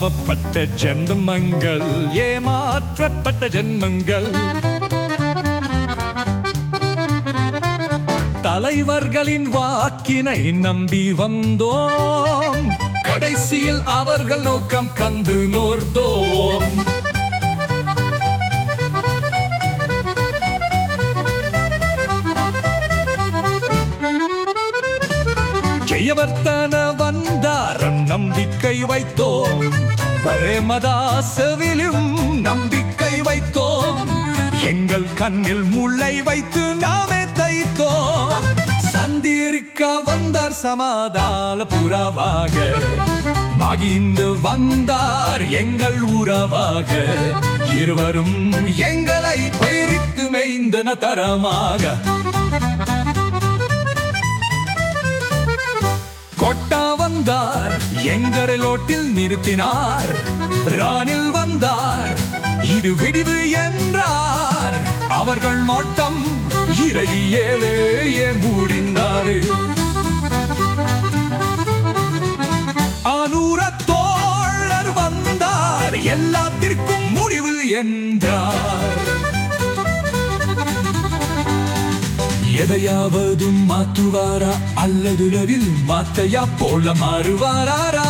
பாவப்பட்ட ஜென்மங்கள் ஏமாற்றப்பட்ட ஜென்மங்கள் தலைவர்களின் வாக்கினை நம்பி வந்தோம் கடைசியில் அவர்கள் நோக்கம் கண்டு நோர்ந்தோம் ஜெயவர்த்தன வந்தாரம் நம்பிக்கை வைத்தோம் பிரேமதாசவிலும் நம்பிக்கை வைத்தோம் எங்கள் கண்ணில் முளை வைத்து நாமே தைத்தோம் சந்திரிக்க வந்தார் சமாதான புறவாக மகிழ்ந்து வந்தார் எங்கள் உறவாக இருவரும் எங்களை பேரித்து மெய்ந்தன தரமாக கொட்டா வந்தார் எங்கரலோட்டில் நிறுத்தினார் ராணில் வந்தார் இது விடிவு என்றார் அவர்கள் நோட்டம் இறையிலே முடிந்தாரு ஆனூர தோழர் வந்தார் எல்லாத்திற்கும் முடிவு என்றார் எதையாவது மாற்றுவாரா அல்லது ரவில் மாத்தையா போல மாறுவாரா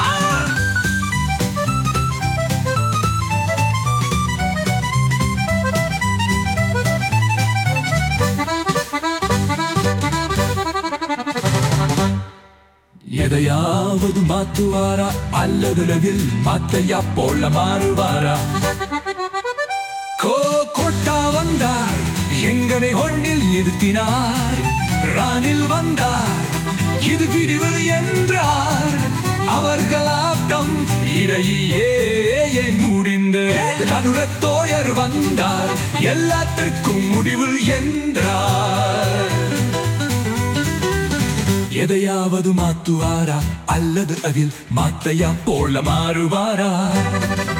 எதையாவது மாற்றுவாரா அல்லது ரவில் மாத்தையா போல மாறுவாரா கோ கொட்டா வந்தார் எங்களை ஒன்னில் நிறுத்தினார் ராணில் வந்தார் இது விடிவு என்றார் அவர்கள் ஆட்டம் இடையே முடிந்த கருடத்தோயர் வந்தார் எல்லாத்திற்கும் முடிவு என்றார் எதையாவது மாத்துவாரா அல்லது அதில் மாத்தையா போல மாறுவாரா